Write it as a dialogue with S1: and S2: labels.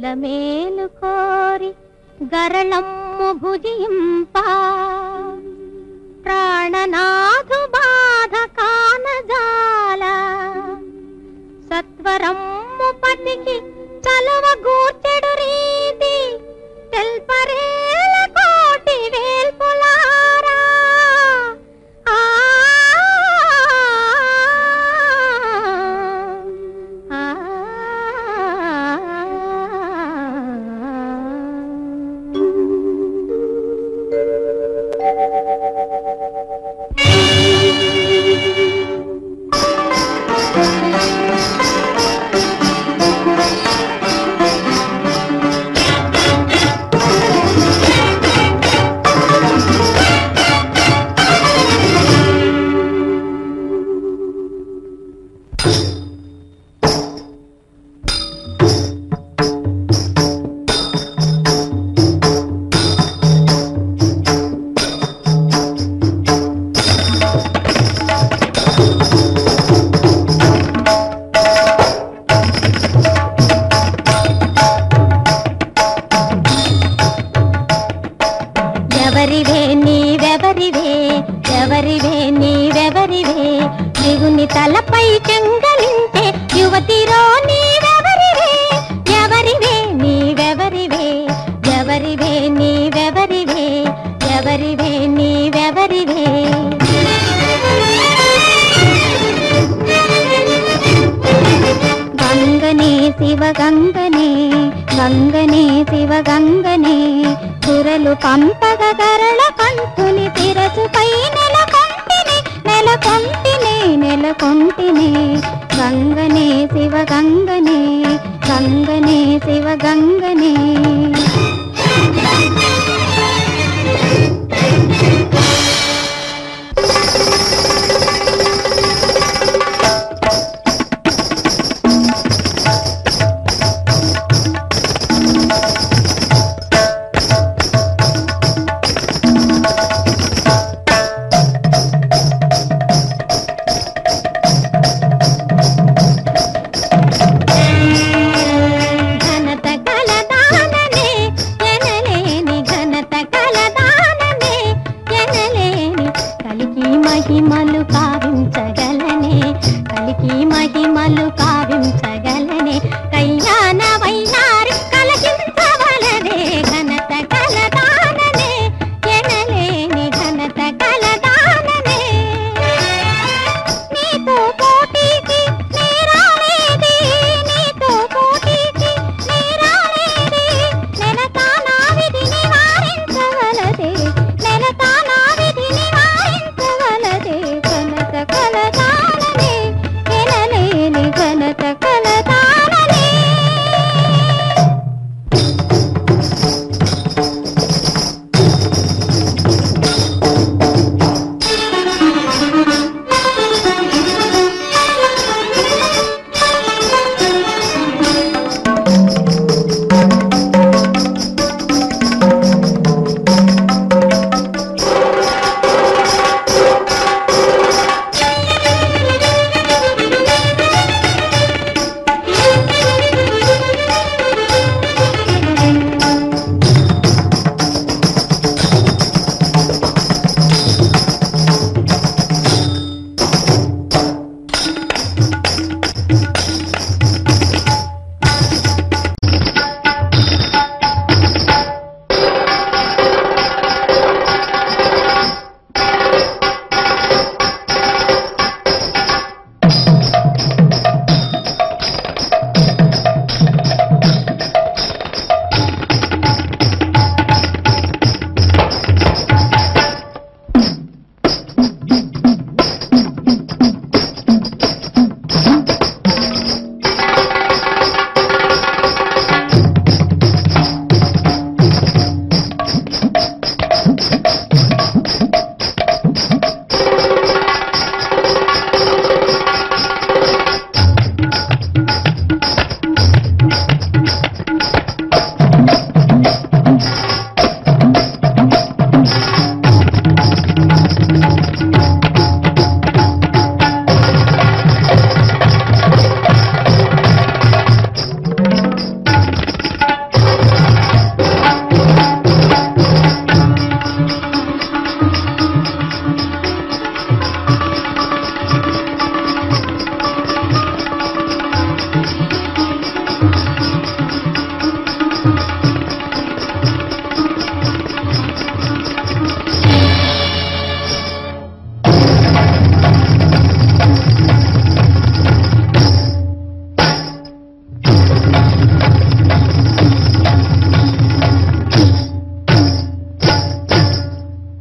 S1: జగమేలు కోరి గరళమ్ము భుజింప ప్రాణనాథు బాధ కానజాల సత్వరమ్ము పతికి చలవ గూర్చెడు రీతి తెల్పరేల కోటి వేల్పులారా ఆ ఆ ఎవరివే నీవెవరివే ఎవరివే నీవెవరివే దిగుని తలపై చెంగలించే యువతిరో నీవెవరివే ఎవరివే నీవెవరివే ఎవరివే నీవెవరివే ఎవరివే నీవెవరివే గంగనే శివ గంగనే గంగనే శివ గంగనే కురలు పంపగ గరళ కంటుని తిరచుపై నెలకొంటిని నెలకొంటిని నెలకొంటిని గంగనే శివ గంగనే గంగనే శివ గంగనే ఘనత కలదాననే ఎనలేని ఘనత కలదాననే ఎనలేని కలికి మహిమలు కావించగలనే కలికి మహిమలు కావి